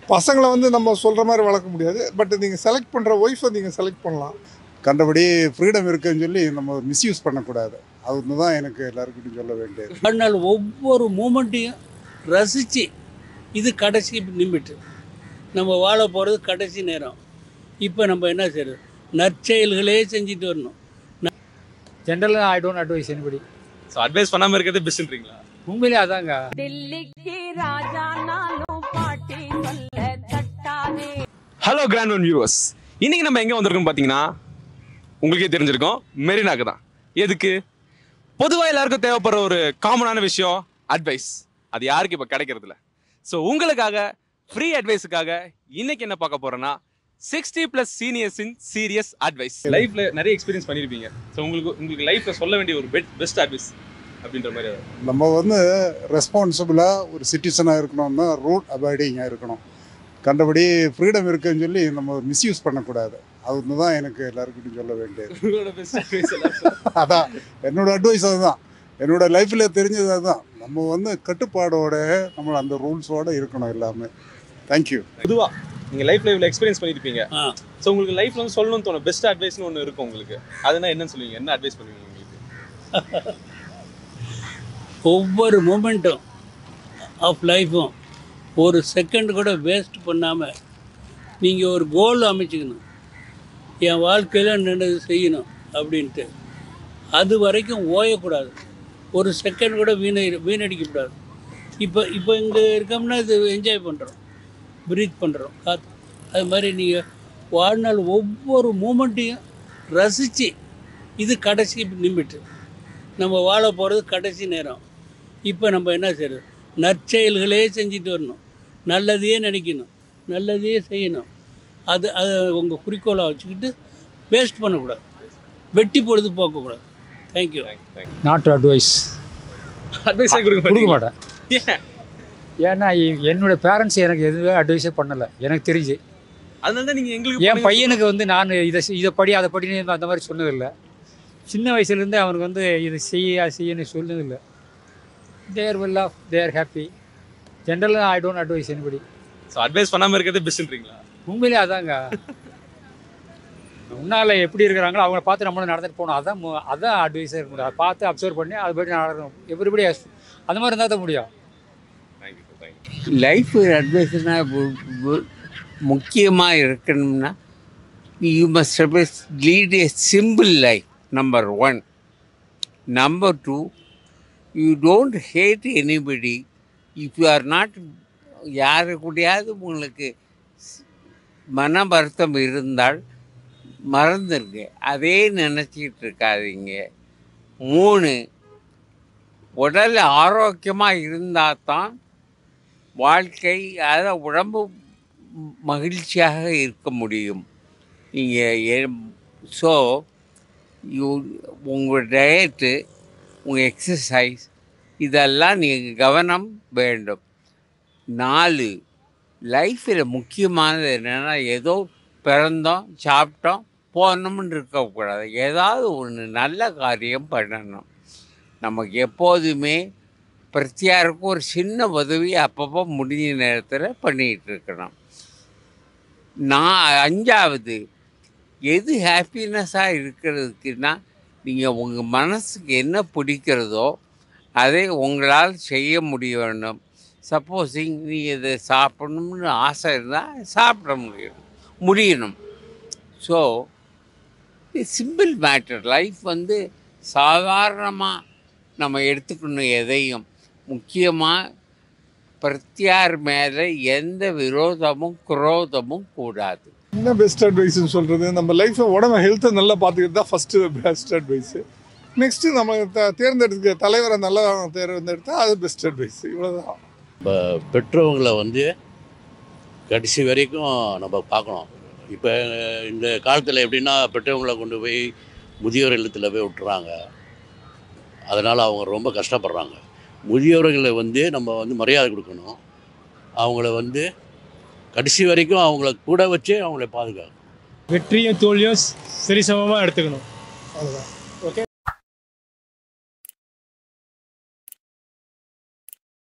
பசங்களை வந்து நம்ம சொல்கிற மாதிரி வளர்க்க முடியாது பட் நீங்கள் செலக்ட் பண்ணுற ஒய்ஃபை நீங்கள் செலக்ட் பண்ணலாம் கண்டபடி ஃப்ரீடம் இருக்குன்னு சொல்லி நம்ம மிஸ்யூஸ் பண்ணக்கூடாது அது தான் எனக்கு எல்லாருக்கிட்டையும் சொல்ல வேண்டியது ஆனால் ஒவ்வொரு மூமெண்ட்டையும் ரசித்து இது கடைசி நிமிட்டு நம்ம வாழ போகிறது கடைசி நேரம் இப்போ நம்ம என்ன செய்யறது நற்செயல்களே செஞ்சுட்டு வரணும் ஜென்ரலாக I don't advise anybody so advise பண்ணாமல் இருக்கிறது பெஸ்ட்ன்றீங்களா உண்மையிலே அதாங்க ఢిల్లీకి రాజా నాలో పాటి వల్ల తట్టాదే ஹலோ கிராண்ட் ஒன் வியூவர்ஸ் இன்னைக்கு நம்ம எங்கே வந்திருக்கோம் பார்த்தீங்கன்னா உங்களுக்கே தெரிஞ்சிருக்கோம் மெரினாக்கு தான் எதுக்கு பொதுவாக எல்லாருக்கும் தேவைப்படுற ஒரு காமனான விஷயம் அட்வைஸ் அது யாருக்கு இப்போ கிடைக்கிறதில்ல ஸோ உங்களுக்காக ஃப்ரீ அட்வைஸுக்காக இன்னைக்கு என்ன பார்க்க போறோம்னா sixty plus seniors in serious advise லைஃப்ல நிறைய எக்ஸ்பீரியன்ஸ் பண்ணியிருப்பீங்க ஸோ உங்களுக்கு உங்களுக்கு லைஃப்ல சொல்ல வேண்டிய ஒரு பெட் பெஸ்ட் அட்வைஸ் அப்படின்ற மாதிரி ஏதாவது? நம்ம வந்து ரெஸ்பான்சிபிளாக ஒரு சிட்டிசனாக இருக்கணும்னா ரூல் அபாய்டிங்காக இருக்கணும் கண்டபடி ஃப்ரீடம் இருக்குன்னு சொல்லி நம்ம மிஸ்யூஸ் பண்ணக்கூடாது அது தான் எனக்கு எல்லாருக்கிட்டையும் சொல்ல வேண்டியது உங்களோட பெஸ்ட் அட்வைஸ் அதான் என்னோட அட்வைஸ் அதுதான் என்னோட லைஃப்பில் தெரிஞ்சது அதுதான் நம்ம வந்து கட்டுப்பாடோட நம்ம அந்த ரூல்ஸோட இருக்கணும் எல்லாமே தேங்க்யூ பொதுவா நீங்க லைஃப்ல இவ்வளவு எக்ஸ்பீரியன்ஸ் பண்ணிருப்பீங்க ஆ. ஸோ உங்களுக்கு லைஃப்ல வந்து சொல்லணும்னு தோணும் பெஸ்ட் அட்வைஸ்னு ஒன்று இருக்கும் உங்களுக்கு அதுனா என்னன்னு சொல்லுவீங்க என்ன அட்வைஸ் பண்ணுவீங்க உங்களுக்கு ஒவ்வொரு மூமெண்ட்டும் ஆஃப் லைஃப்பும் ஒரு செகண்ட் கூட வேஸ்ட் பண்ணாமல் நீங்கள் ஒரு கோல் அமைச்சுக்கணும் என் வாழ்க்கையில் நின்னது செய்யணும் அப்படின்ட்டு அது வரைக்கும் ஓயக்கூடாது ஒரு செகண்ட் கூட வீணை வீணடிக்கக்கூடாது இப்போ இப்போ இங்கே இருக்கோம்னா இது என்ஜாய் பண்ணுறோம் ப்ரீத் பண்ணுறோம் காத்து அது மாதிரி நீங்கள் வாழ்நாள் ஒவ்வொரு மூமெண்ட்டையும் ரசித்து இது கடைசி நிமிட்டு நம்ம வாழ போகிறது கடைசி நேரம் இப்போ நம்ம என்ன செய்யறது நற்செயல்களே செஞ்சுட்டு வரணும் நல்லதையே நினைக்கணும் நல்லதையே செய்யணும் அது அதை உங்கள் குறிக்கோளாக வச்சுக்கிட்டு வேஸ்ட் பண்ணக்கூடாது வெட்டி பொழுது போக்கக்கூடாது தேங்க்யூ நாட் டு அட்வைஸ் அட்வைஸே கொடுக்க கொடுக்க மாட்டீங்க மாட்டேன் ஏன் ஏன்னா எ- என்னோட பேரண்ட்ஸ் எனக்கு எதுவுமே அட்வைஸே பண்ணலை எனக்கு தெரிஞ்சு அதனால தான் நீங்க எங்களுக்கு என் பண்ணுங்க. பையனுக்கு வந்து நான் இதை செய்- இதை படி அதை படின்னு அந்த மாதிரி சொன்னதில்லை சின்ன வயசுலேருந்தே அவனுக்கு வந்து இது செய்ய அது செய்யன்னு சொன்னதில்லை there will off there happy ஜென்ரலாக I don't advise anybody so advise பண்ணாம இருக்கிறது பெஸ்ட்ன்றீங்களா உண்மையிலே அதாங்க முன்னால் எப்படி இருக்கிறாங்களோ அவங்கள பார்த்து நம்மளும் நடந்துட்டு போகணும் அதான் மு- அதான் அட்வைஸாக இருக்க முடியும் அதை பார்த்து அப்சர்வ் பண்ணி அது படி நடக்கணும் எவ்ரிபடி அந்த மாதிரி இருந்தால் தான் முடியும் தேங்க்யூ தேங்க்யூ லைஃப் அட்வைஸ்னா முக்கியமாக இருக்கணும்னா you must lead a simple life number one number two you don't hate anybody if you are not யாரு கூடயாவது உங்களுக்கு ஸ்- மன வருத்தம் இருந்தால் மறந்துருங்க அதே நினச்சிக்கிட்டு இருக்காதீங்க மூணு உடல் ஆரோக்கியமாக இருந்தால் தான் வாழ்க்கை அதை உடம்பு மகிழ்ச்சியாக இருக்க முடியும் நீங்கள் ஸோ யூ உங்கள் டயட்டு உங்கள் எக்ஸசைஸ் இதெல்லாம் நீங்கள் கவனம் வேண்டும் நாலு லைஃப்பில் முக்கியமானது என்னென்னா ஏதோ பிறந்தோம் சாப்பிட்டோம் போனோம்னு இருக்கக்கூடாது ஏதாவது ஒன்று நல்ல காரியம் பண்ணணும் நமக்கு எப்போதுமே பிரத்தியாருக்கும் ஒரு சின்ன உதவி அப்பப்போ முடிஞ்ச நேரத்தில் பண்ணிகிட்டு இருக்கணும் நான் அஞ்சாவது எது ஹாப்பினஸ்ஸாக இருக்கிறதுக்குன்னா நீங்கள் உங்கள் மனசுக்கு என்ன பிடிக்கிறதோ அதை உங்களால் செய்ய முடிய வேண்டும் சப்போஸிங் நீ இதை சாப்பிடணும்னு ஆசை இருந்தால் சாப்பிட முடியும் முடியணும் ஸோ சிம்பிள் மேட்டர் லைஃப் வந்து சாதாரணமாக நம்ம எடுத்துக்கணும் எதையும் முக்கியமாக பிரத்தியார் மேலே எந்த விரோதமும் குரோதமும் கூடாது என்ன பெஸ்ட் அட்வைஸ்னு சொல்கிறது நம்ம லைஃப்பை உடம்பு ஹெல்த்தை நல்லா பார்த்துக்கிட்டு தான் ஃபஸ்ட்டு பெஸ்ட் அட்வைஸு நெக்ஸ்ட்டு நம்ம த தேர்ந்தெடுக்க தலைவரை நல்லா தேர்ந்தெடுத்தா அது பெஸ்ட் அட்வைஸ் இவ்வளோதான் இப்போ பெற்றவங்களை வந்து கடைசி வரைக்கும் நம்ம பார்க்கணும் இப்போ இந்த காலத்தில் எப்படின்னா பெற்றவங்களை கொண்டு போய் முதியோர் இல்லத்தில் போய் விட்டுறாங்க அதனால் அவங்க ரொம்ப கஷ்டப்படுறாங்க முதியோர்களை வந்து நம்ம வந்து மரியாதை கொடுக்கணும் அவங்கள வந்து கடைசி வரைக்கும் அவங்கள கூட வச்சு அவங்கள பாதுகாக்கணும் வெற்றியும் தோல்வியும் சரிசமமாக எடுத்துக்கணும் அவ்வளோதான்